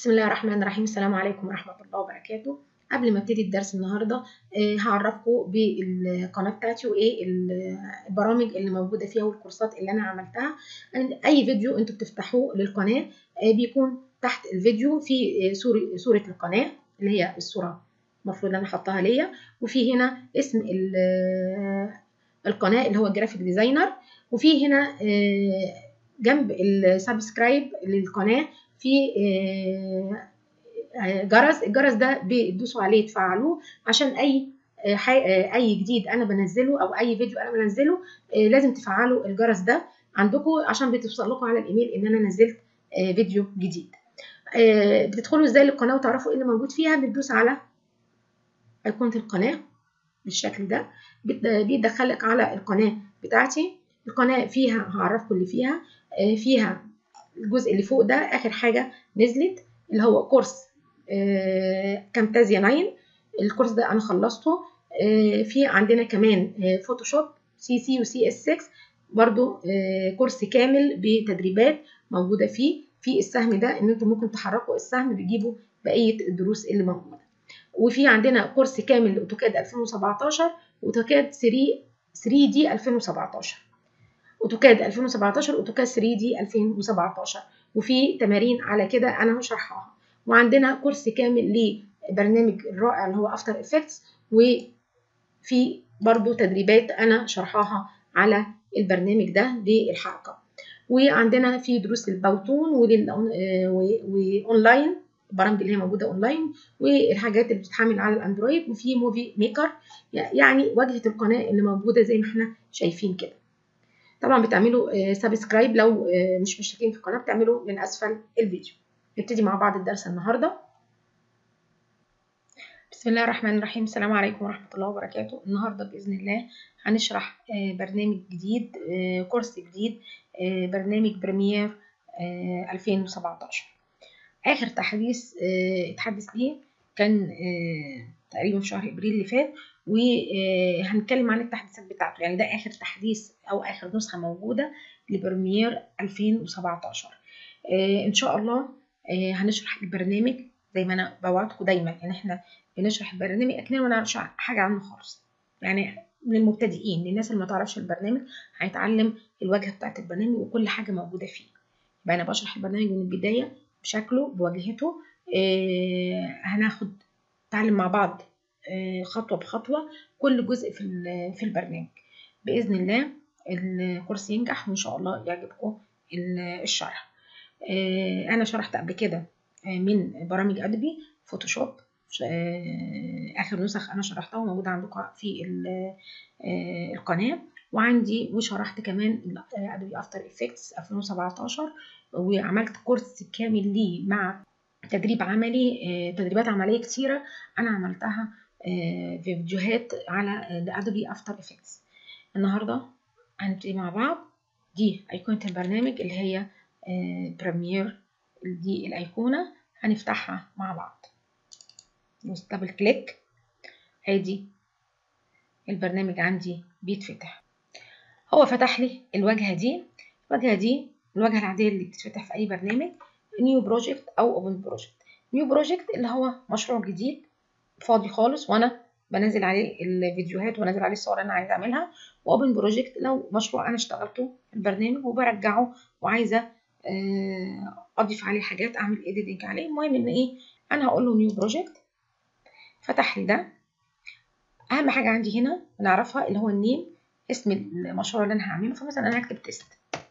بسم الله الرحمن الرحيم السلام عليكم ورحمة الله وبركاته قبل ما ابتدي الدرس النهارده آه، هعرفكم بالقناه بتاعتي وايه ال- البرامج اللي موجوده فيها والكورسات اللي انا عملتها أن- اي فيديو انتوا بتفتحوه للقناه آه، بيكون تحت الفيديو في آه، صورة صورة القناه اللي هي الصوره المفروض انا احطها ليا وفي هنا اسم ال- آه، القناه اللي هو الجرافيك ديزاينر وفي هنا آه، جنب السبسكرايب للقناه في آه، آه، جرس الجرس ده بتدوسوا عليه تفعلوه عشان اي آه، حي- آه، اي جديد انا بنزله او اي فيديو انا بنزله آه، لازم تفعلوا الجرس ده عندكم عشان بتوصل لكم على الايميل ان انا نزلت آه، فيديو جديد آه، بتدخلوا ازاي للقناه وتعرفوا ايه اللي موجود فيها بتدوس على ايقونه القناه بالشكل ده بت- بيدخلك على القناه بتاعتي القناه فيها هعرفكم اللي فيها آه، فيها الجزء اللي فوق ده اخر حاجه نزلت اللي هو كورس آه، كامتازيا 9 الكورس ده انا خلصته آه، في عندنا كمان آه، فوتوشوب سي سي وسي اس 6 برضو آه، كورس كامل بتدريبات موجوده فيه في السهم ده ان انتم ممكن تحركوا السهم بيجيبوا بقيه الدروس اللي موجوده وفي عندنا كورس كامل لاوتوكاد 2017 واوتوكاد 3 3 دي 2017 اوتوكاد 2017 اوتوكاد 3 دي 2017 وفي تمارين على كده انا هشرحها وعندنا كورس كامل لبرنامج الرائع اللي هو افتر افكتس وفي برضو تدريبات انا شرحاها على البرنامج ده للحركه وعندنا في دروس للباوتون ولل- آه، و- واونلاين البرامج اللي هي موجوده اونلاين والحاجات اللي بتتحمل على الاندرويد وفي موفي ميكر يعني واجهه القناه اللي موجوده زي ما احنا شايفين كده طبعا بتعملوا سبسكرايب لو آه، مش مشتركين في القناه بتعملوا من اسفل الفيديو نبتدي مع بعض الدرس النهارده بسم الله الرحمن الرحيم السلام عليكم ورحمه الله وبركاته النهارده باذن الله هنشرح آه، برنامج جديد آه، كورس جديد آه، برنامج بريمير آه، 2017 اخر تحديث آه، اتحدث ليه كان آه، تقريبا في شهر ابريل اللي فات وهنتكلم عن التحديثات بتاعته يعني ده اخر تحديث او اخر نسخه موجوده لبريمير 2017 آه، ان شاء الله آه، هنشرح البرنامج زي ما انا بوعدكم دايما ان احنا بنشرح البرنامج اكننا ما نعرفش حاجه عنه خالص يعني من المبتدئين للناس اللي ما تعرفش البرنامج هيتعلم الواجهه بتاعت البرنامج وكل حاجه موجوده فيه يبقى انا بشرح البرنامج من البدايه بشكله بواجهته آه، هناخد تعلم مع بعض آه، خطوه بخطوه كل جزء في ال- في البرنامج باذن الله الكورس ينجح وان شاء الله يعجبكم ال- الشرح آه، انا شرحت قبل كده آه، من برامج ادبي فوتوشوب ش- آه، اخر نسخ انا شرحتها وموجوده عندكم في ال- آه، القناه وعندي وشرحت كمان ادبي افتر افكتس 2017 وعملت كورس كامل ليه مع تدريب عملي آه، تدريبات عمليه كتيره انا عملتها آه، في فيديوهات على ادبي افتر افكتس النهارده هنبتدي مع بعض دي ايقونه البرنامج اللي هي بريمير دي الايقونه هنفتحها مع بعض ندوس دبل كليك ادي البرنامج عندي بيتفتح هو فتح لي الواجهه دي الواجهه دي الواجهه العاديه اللي بتتفتح في اي برنامج نيو بروجكت او اوبن بروجكت نيو بروجكت اللي هو مشروع جديد فاضي خالص وانا بنزل عليه الفيديوهات وانزل عليه الصور اللي انا عايزه اعملها واوبن بروجكت لو مشروع انا اشتغلته في البرنامج وبرجعه وعايزه آه، اضيف عليه حاجات اعمل اديتنج عليه المهم ان ايه انا هقول له نيو بروجكت فتح لي ده اهم حاجه عندي هنا نعرفها اللي هو النيم اسم المشروع اللي انا هعمله فمثلا انا هكتب تيست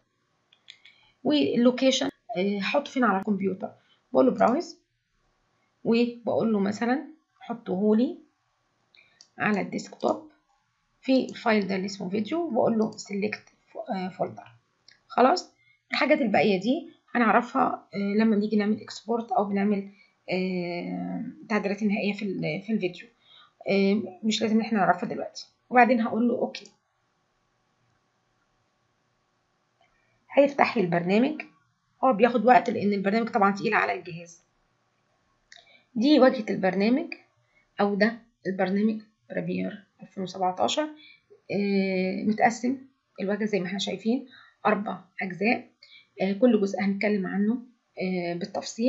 واللوكيشن آه، هحطه فين على الكمبيوتر بقول له براوز وبقول له مثلا حطه لي على الديسكتوب في الفايل ده اللي اسمه فيديو وبقول له سيلكت فولدر خلاص الحاجات الباقيه دي هنعرفها آه، لما بنيجي نعمل اكسبورت او بنعمل آه، التعديلات النهائيه في ال- في الفيديو آه، مش لازم ان احنا نعرفها دلوقتي وبعدين هقول له اوكي هيفتح لي البرنامج هو بياخد وقت لان البرنامج طبعا تقيل على الجهاز دي واجهة البرنامج او ده البرنامج بريمير 2017 آه، متقسم الواجهة زي ما احنا شايفين اربع اجزاء آه، كل جزء هنتكلم عنه آه، بالتفصيل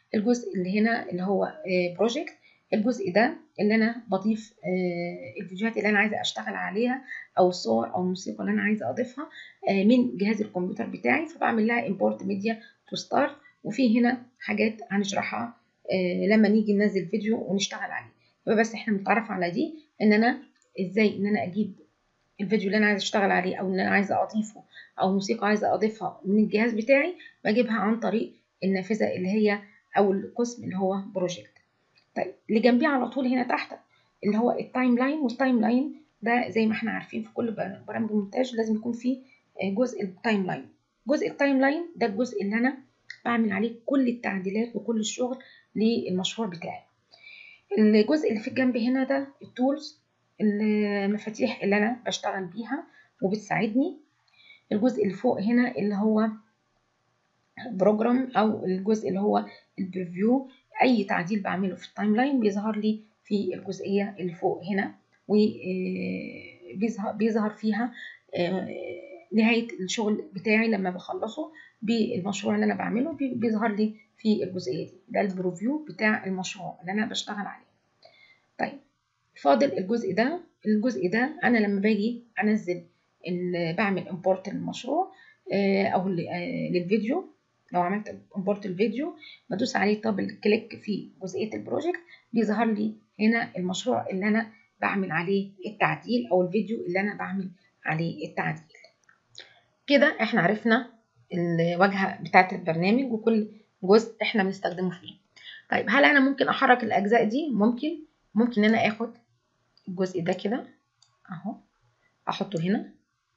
الجزء اللي هنا اللي هو بروجكت الجزء ده اللي انا بضيف الفيديوهات اللي انا عايزه اشتغل عليها او الصور او الموسيقى اللي انا عايزه اضيفها من جهاز الكمبيوتر بتاعي فبعمل لها import media to start وفي هنا حاجات هنشرحها لما نيجي ننزل فيديو ونشتغل عليه بس احنا بنتعرف على دي ان انا ازاي ان انا اجيب الفيديو اللي انا عايزه اشتغل عليه او ان انا عايزه اضيفه او موسيقى عايزه اضيفها من الجهاز بتاعي بجيبها عن طريق النافذه اللي هي او القسم اللي هو بروجكت طيب اللي جنبيه على طول هنا تحت اللي هو التايم لاين والتايم لاين ده زي ما احنا عارفين في كل برامج المونتاج لازم يكون فيه جزء التايم لاين جزء التايم لاين ده الجزء اللي انا بعمل عليه كل التعديلات وكل الشغل للمشروع بتاعي الجزء اللي في الجنب هنا ده التولز المفاتيح اللي انا بشتغل بيها وبتساعدني الجزء اللي فوق هنا اللي هو بروجرام او الجزء اللي هو البريفيو اي تعديل بعمله في التايم لاين بيظهر لي في الجزئيه اللي فوق هنا وبيظهر بيظهر فيها نهايه الشغل بتاعي لما بخلصه بالمشروع اللي انا بعمله بيظهر لي في الجزئيه دي ده البروفيو بتاع المشروع اللي انا بشتغل عليه طيب فاضل الجزء ده الجزء ده انا لما باجي انزل بعمل امبورت للمشروع او للفيديو لو عملت امبورت الفيديو بدوس عليه دبل كليك في جزئيه البروجكت بيظهر لي هنا المشروع اللي انا بعمل عليه التعديل او الفيديو اللي انا بعمل عليه التعديل كده احنا عرفنا الواجهه بتاعه البرنامج وكل جزء احنا بنستخدمه فيه طيب هل انا ممكن احرك الاجزاء دي ممكن ممكن ان انا اخد الجزء ده كده اهو احطه هنا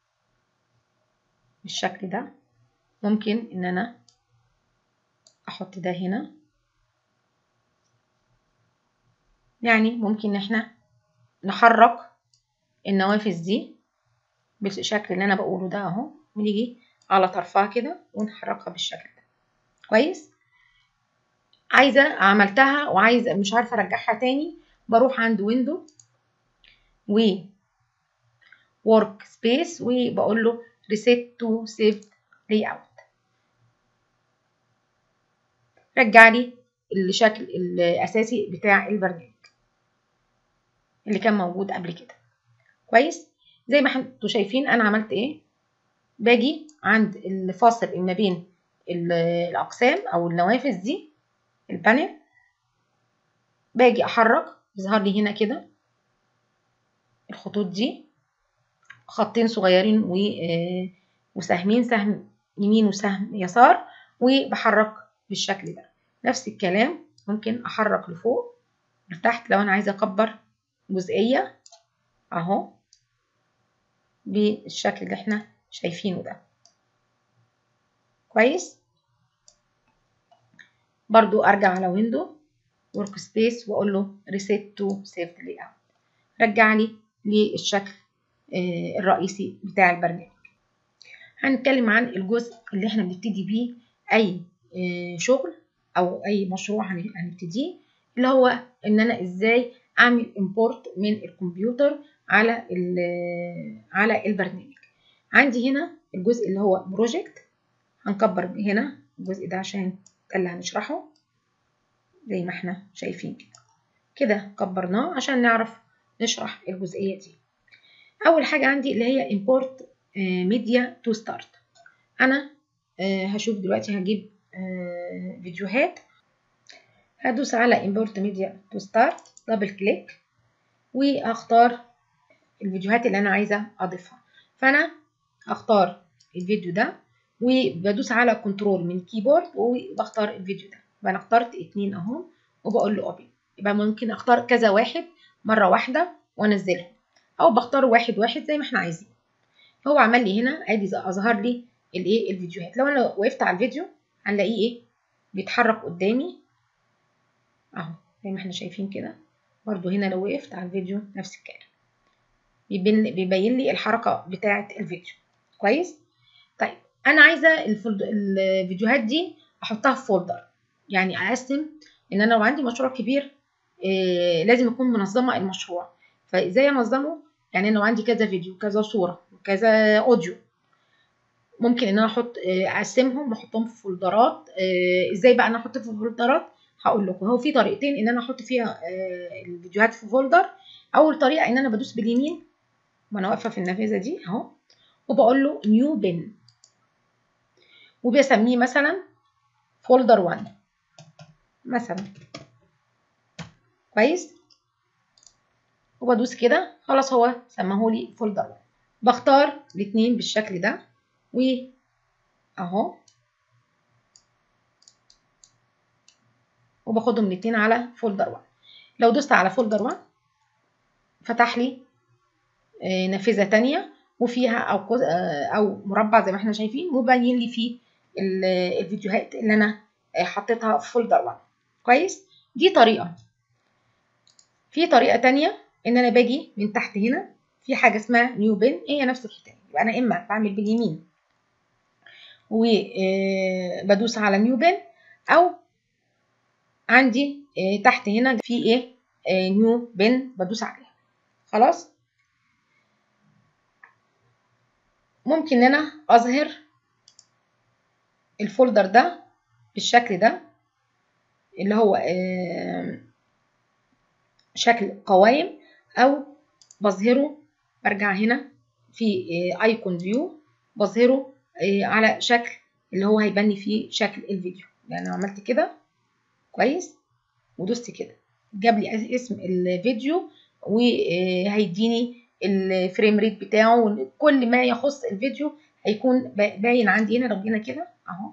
بالشكل ده ممكن ان انا احط ده هنا يعني ممكن ان احنا نحرك النوافذ دي بالشكل اللي انا بقوله ده اهو ونيجي على طرفها كده ونحركها بالشكل ده كويس عايزه عملتها وعايزه مش عارفه ارجعها تاني بروح عند ويندو و work space وبقول له reset to save layout رجع لي الشكل الاساسي بتاع البرنامج اللي كان موجود قبل كده كويس زي ما انتوا شايفين انا عملت ايه باجي عند الفاصل ما بين الاقسام او النوافذ دي البانل باجي احرك يظهر لي هنا كده الخطوط دي خطين صغيرين وسهمين سهم يمين وسهم يسار وبحرك بالشكل ده نفس الكلام ممكن احرك لفوق لتحت لو انا عايزه اكبر جزئيه اهو بالشكل اللي احنا شايفينه ده كويس برضو ارجع على ويندو ورك سبيس واقول له ريسيت تو سيف لي اوت رجع لي للشكل الرئيسي بتاع البرنامج هنتكلم عن الجزء اللي احنا بنبتدي بيه اي شغل او اي مشروع هنبتديه اللي هو ان انا ازاي اعمل امبورت من الكمبيوتر على على البرنامج عندي هنا الجزء اللي هو بروجكت هنكبر هنا الجزء ده عشان ده اللي هنشرحه زي ما احنا شايفين كده كده كبرناه عشان نعرف نشرح الجزئية دي أول حاجة عندي اللي هي import media to start أنا هشوف دلوقتي هجيب فيديوهات هدوس على import media to start دبل كليك وأختار الفيديوهات اللي أنا عايزة أضيفها فأنا هختار الفيديو ده وبدوس على كنترول من الكيبورد وبختار الفيديو ده يبقى انا اخترت اتنين اهو وبقول له اوبن يبقى ممكن اختار كذا واحد مره واحده وانزلهم او بختار واحد واحد زي ما احنا عايزين هو عمل لي هنا ادي اظهر لي الايه الفيديوهات لو انا وقفت على الفيديو هنلاقيه ايه بيتحرك قدامي اهو زي ما احنا شايفين كده برضو هنا لو وقفت على الفيديو نفس الكلام بيبين بيبين لي الحركه بتاعه الفيديو كويس طيب انا عايزه الفيديوهات دي احطها في فولدر يعني اقسم ان انا لو عندي مشروع كبير إيه لازم اكون منظمه المشروع فازاي انظمه يعني انا لو عندي كذا فيديو كذا صوره وكذا اوديو ممكن ان انا احط اقسمهم واحطهم في فولدرات إيه ازاي بقى انا احط في فولدرات هقول لكم هو في طريقتين ان انا احط فيها الفيديوهات في فولدر اول طريقه ان انا بدوس باليمين وانا واقفه في النافذه دي اهو وبقول له نيو بن وبسميه مثلا فولدر 1 مثلا كويس وبدوس كده خلاص هو سماهولي فولدر 1 بختار الاثنين بالشكل ده و اهو وباخدهم الاثنين على فولدر 1 لو دوست على فولدر 1 فتح لي نافذه تانية وفيها او او مربع زي ما احنا شايفين مبين لي فيه الفيديوهات اللي انا حطيتها في فولدر 1 كويس دي طريقه في طريقه تانية ان انا باجي من تحت هنا في حاجه اسمها نيو بن هي نفس الحكايه يبقى انا اما بعمل باليمين وبدوس على نيو بن او عندي تحت هنا في ايه نيو بن بدوس عليها خلاص ممكن ان انا اظهر الفولدر ده بالشكل ده اللي هو شكل قوائم او بظهره برجع هنا في ايكون فيو بظهره على شكل اللي هو هيبني فيه شكل الفيديو يعني انا عملت كده كويس ودوست كده جاب لي اسم الفيديو وهيديني الفريم ريت بتاعه كل ما يخص الفيديو هيكون باين عندي هنا لو جينا كده اهو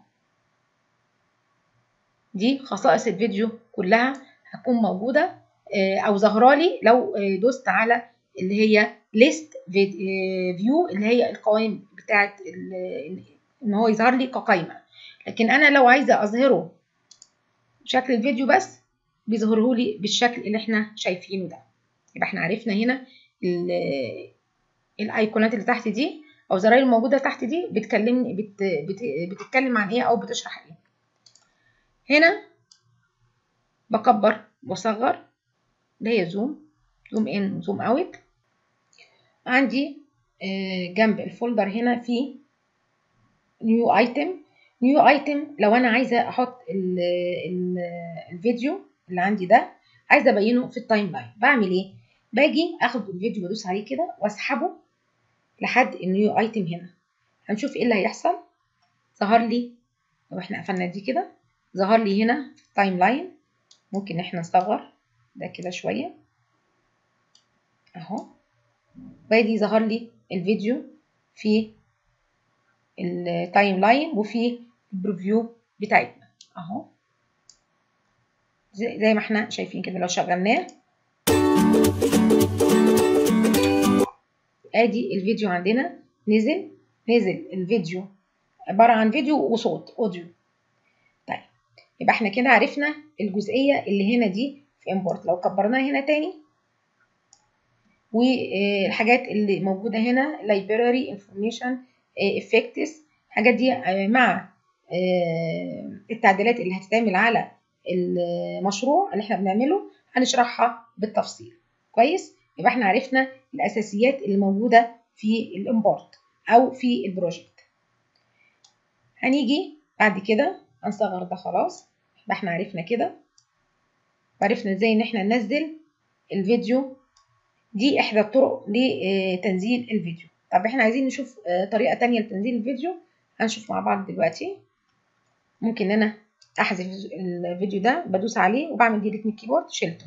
دي خصائص الفيديو كلها هتكون موجوده او ظاهرالي لو دوست على اللي هي ليست فيو اللي هي القوائم بتاعه ان هو يظهر لي كقائمه لكن انا لو عايزه اظهره شكل الفيديو بس بيظهره لي بالشكل اللي احنا شايفينه ده يبقى احنا عرفنا هنا الايقونات اللي تحت دي او الزراير الموجوده تحت دي بتكلمني بت بت بتتكلم عن ايه او بتشرح ايه هنا بكبر واصغر اللي هي زوم زوم ان وزوم اوت عندي جنب الفولدر هنا في نيو ايتم نيو ايتم لو انا عايزه احط ال ال الفيديو اللي عندي ده عايزه ابينه في التايم لاين بعمل ايه باجي اخد الفيديو بدوس عليه كده واسحبه لحد النيو ايتم هنا هنشوف ايه اللي هيحصل ظهر لي لو احنا قفلنا دي كده ظهر لي هنا في التايم لاين ممكن احنا نصغر ده كده شويه اهو وادي ظهر لي الفيديو في التايم لاين وفي البريفيو بتاعتنا اهو زي, زي ما احنا شايفين كده لو شغلناه ادي الفيديو عندنا نزل نزل الفيديو عبارة عن فيديو وصوت اوديو طيب يبقى احنا كده عرفنا الجزئية اللي هنا دي في امبورت لو كبرناها هنا تاني والحاجات اللي موجودة هنا library information effects الحاجات دي مع التعديلات اللي هتتعمل على المشروع اللي احنا بنعمله هنشرحها بالتفصيل كويس يبقى احنا عرفنا الاساسيات اللي موجوده في الامبورت او في البروجكت هنيجي بعد كده هنصغر ده خلاص يبقى احنا عرفنا كده وعرفنا ازاي ان احنا ننزل الفيديو دي احدى الطرق لتنزيل الفيديو طب احنا عايزين نشوف طريقه تانية لتنزيل الفيديو هنشوف مع بعض دلوقتي ممكن ان انا احذف الفيديو ده بدوس عليه وبعمل ديليت من الكيبورد شلته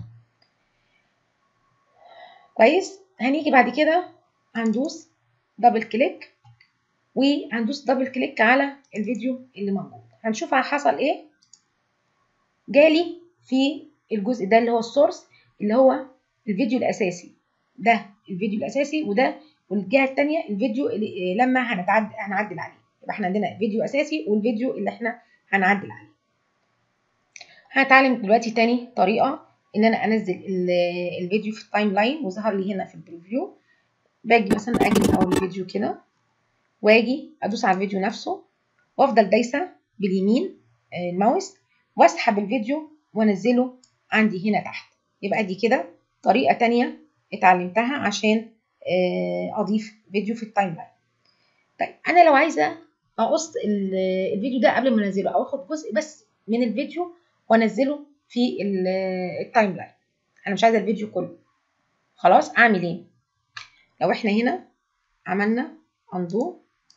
كويس هنيجي بعد كده هندوس دبل كليك وهندوس دبل كليك على الفيديو اللي موجود هنشوف حصل ايه جالي في الجزء ده اللي هو السورس اللي هو الفيديو الاساسي ده الفيديو الاساسي وده والجهه الثانيه الفيديو اللي لما هنتعد هنعدل عليه يبقى احنا عندنا فيديو اساسي والفيديو اللي احنا هنعدل عليه هنتعلم دلوقتي تاني طريقه ان انا انزل الفيديو في التايم لاين وظهر لي هنا في البريفيو باجي مثلا اجي من اول الفيديو كده واجي ادوس على الفيديو نفسه وافضل دايسه باليمين الماوس واسحب الفيديو وانزله عندي هنا تحت يبقى دي كده طريقه تانية اتعلمتها عشان اضيف فيديو في التايم لاين طيب انا لو عايزه اقص الفيديو ده قبل ما انزله او اخد جزء بس من الفيديو وانزله في التايم لاين انا مش عايزه الفيديو كله خلاص اعمل ايه لو احنا هنا عملنا undo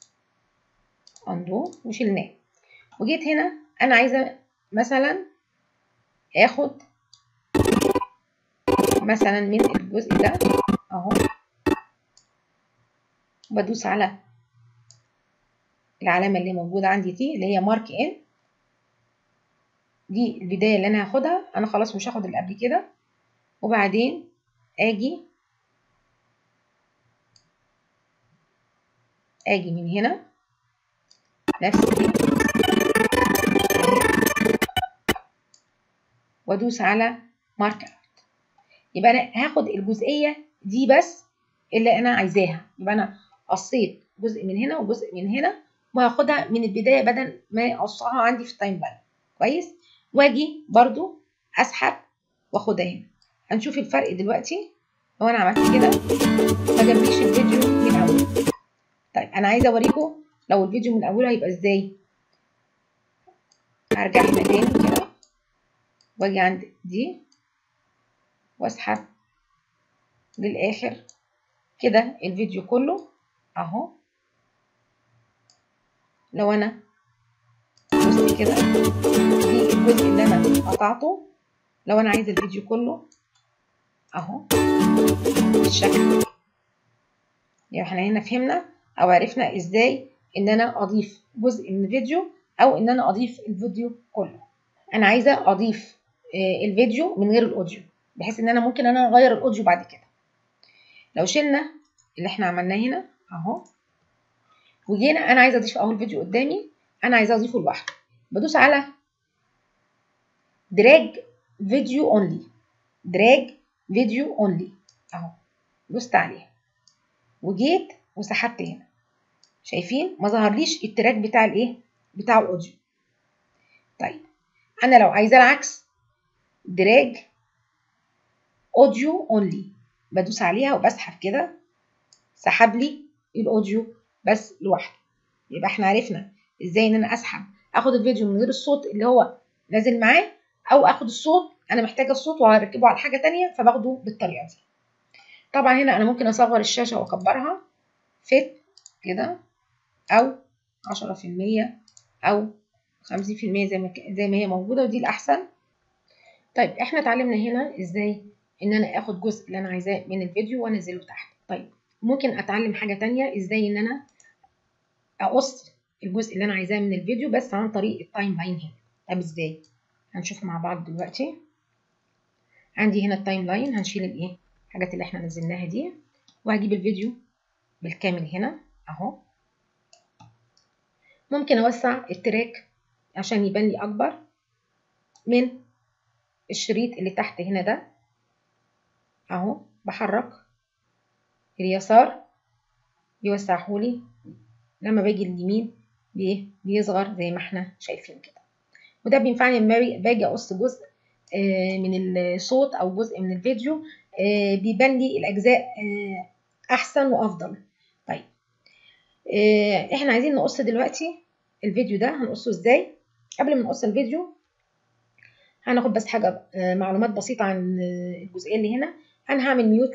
undo وشلناه وجيت هنا انا عايزه مثلا اخد مثلا من الجزء ده اهو بدوس على العلامه اللي موجوده عندي دي اللي هي مارك ان دي البدايه اللي انا هاخدها انا خلاص مش هاخد اللي قبل كده وبعدين اجي اجي من هنا نفس دي وادوس على مارك اوت يبقى انا هاخد الجزئيه دي بس اللي انا عايزاها يبقى انا قصيت جزء من هنا وجزء من هنا وهاخدها من البدايه بدل ما اقصها عندي في التايم لاين كويس واجي برضو اسحب واخدها هنا هنشوف الفرق دلوقتي لو انا عملت كده ما جابليش الفيديو من الاول طيب انا عايزه اوريكم لو الفيديو من اوله هيبقى ازاي هرجع هنا تاني كده واجي عند دي واسحب للاخر كده الفيديو كله اهو لو انا دوست كده دي الجزء اللي انا قطعته لو انا عايزه الفيديو كله اهو بالشكل يعني احنا هنا فهمنا او عرفنا ازاي ان انا اضيف جزء من الفيديو او ان انا اضيف الفيديو كله انا عايزه اضيف الفيديو من غير الاوديو بحيث ان انا ممكن انا اغير الاوديو بعد كده لو شلنا اللي احنا عملناه هنا اهو وجينا انا عايزه اضيف اهو الفيديو قدامي انا عايزه اضيفه لوحده بدوس على دراج فيديو اونلي دراج فيديو اونلي اهو دوست عليها وجيت وسحبت هنا شايفين ما ظهرليش التراك بتاع الايه بتاع الاوديو طيب انا لو عايزه العكس دراج اوديو اونلي بدوس عليها وبسحب كده سحب لي الاوديو بس لوحده يبقى احنا عرفنا ازاي ان انا اسحب اخد الفيديو من غير الصوت اللي هو نازل معاه او اخد الصوت انا محتاجه الصوت وهركبه على حاجه تانية فباخده بالطريقه دي طبعا هنا انا ممكن اصغر الشاشه واكبرها فت كده او 10% او 50% زي ما زي ما هي موجوده ودي الاحسن طيب احنا اتعلمنا هنا ازاي ان انا اخد جزء اللي انا عايزاه من الفيديو وانزله تحت طيب ممكن اتعلم حاجه تانية ازاي ان انا اقص الجزء اللي انا عايزاه من الفيديو بس عن طريق التايم لاين هنا طب ازاي هنشوف مع بعض دلوقتي عندي هنا التايم لاين هنشيل الايه الحاجات اللي احنا نزلناها دي وهجيب الفيديو بالكامل هنا اهو ممكن اوسع التراك عشان يبان لي اكبر من الشريط اللي تحت هنا ده اهو بحرك اليسار بيوسعهولي لما باجي اليمين بيه بيصغر زي ما احنا شايفين كده وده بينفعني لما باجي اقص جزء من الصوت او جزء من الفيديو بيبان لي الاجزاء احسن وافضل طيب احنا عايزين نقص دلوقتي الفيديو ده هنقصه ازاي قبل ما نقص الفيديو هناخد بس حاجه معلومات بسيطه عن الجزئيه اللي هنا انا هعمل ميوت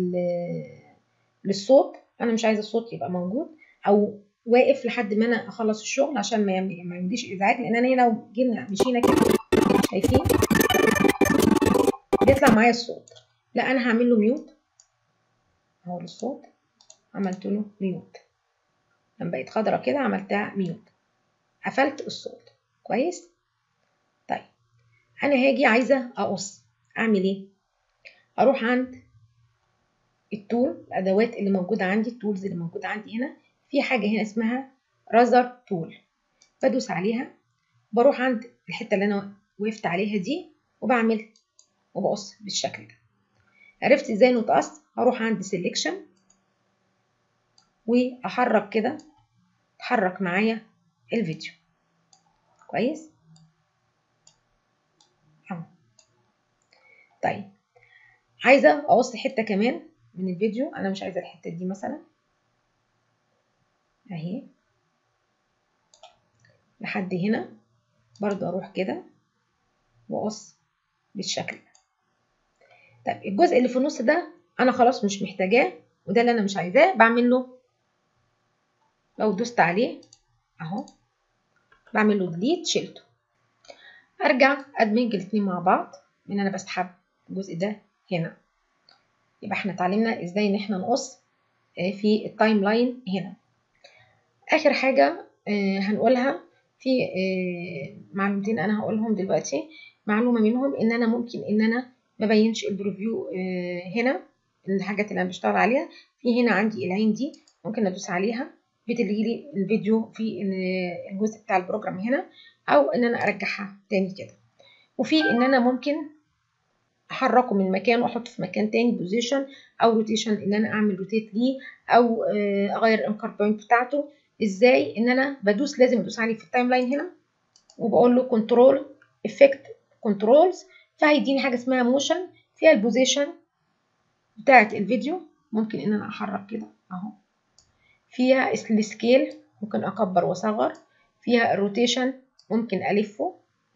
للصوت انا مش عايزه الصوت يبقى موجود او واقف لحد ما انا اخلص الشغل عشان ما ما يمديش ازعاج لان انا هنا لو جينا مشينا كده شايفين بيطلع معايا الصوت لا انا هعمل له ميوت اهو الصوت عملت له ميوت لما بقت خضرة كده عملتها ميوت قفلت الصوت كويس طيب انا هاجي عايزه اقص اعمل ايه اروح عند التول الادوات اللي موجوده عندي التولز اللي موجوده عندي هنا في حاجه هنا اسمها رازر تول بدوس عليها بروح عند الحته اللي انا وقفت عليها دي وبعمل وبقص بالشكل ده عرفت ازاي انه تقص هروح عند سيلكشن واحرك كده اتحرك معايا الفيديو كويس اهو طيب عايزه اقص حته كمان من الفيديو انا مش عايزه الحته دي مثلا اهي لحد هنا برضو اروح كده واقص بالشكل ده طيب الجزء اللي في النص ده انا خلاص مش محتاجاه وده اللي انا مش عايزاه بعمل له لو دوست عليه اهو بعمل له ديليت شيلته ارجع ادمج الاثنين مع بعض ان انا بسحب الجزء ده هنا يبقى احنا اتعلمنا ازاي ان احنا نقص في التايم لاين هنا اخر حاجه هنقولها في معلومتين انا هقولهم دلوقتي معلومه منهم ان انا ممكن ان انا ما بينش البريفيو هنا الحاجات اللي انا بشتغل عليها في هنا عندي العين دي ممكن ادوس عليها بتلغي لي الفيديو في الجزء بتاع البروجرام هنا او ان انا ارجعها تاني كده وفي ان انا ممكن احركه من مكان واحطه في مكان تاني بوزيشن او روتيشن ان انا اعمل روتيت ليه او اغير الانكر بوينت بتاعته ازاي ان انا بدوس لازم ادوس عليه في التايم لاين هنا وبقول له كنترول افكت كنترولز فهيديني حاجه اسمها موشن فيها البوزيشن بتاعه الفيديو ممكن ان انا احرك كده اهو فيها السكيل ممكن اكبر واصغر فيها الروتيشن ممكن الفه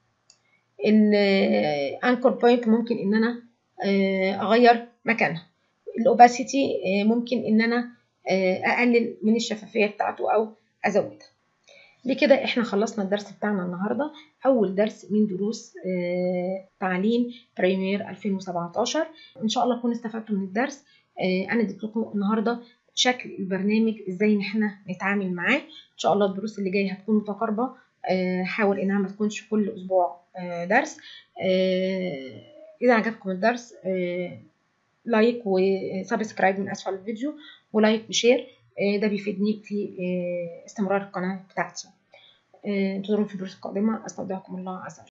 الانكر بوينت ممكن ان انا اغير مكانها الاوباسيتي ممكن ان انا اقلل من الشفافيه بتاعته او ازودها بكده احنا خلصنا الدرس بتاعنا النهارده اول درس من دروس تعليم بريمير 2017 ان شاء الله تكونوا استفدتوا من الدرس انا اديت لكم النهارده شكل البرنامج ازاي ان احنا نتعامل معاه ان شاء الله الدروس اللي جايه هتكون متقاربه حاول انها ما تكونش كل اسبوع درس اذا عجبكم الدرس لايك وسبسكرايب من اسفل الفيديو ولايك وشير ده بيفيدني في استمرار القناه بتاعتي انتظروني في الدروس القادمه استودعكم الله عز وجل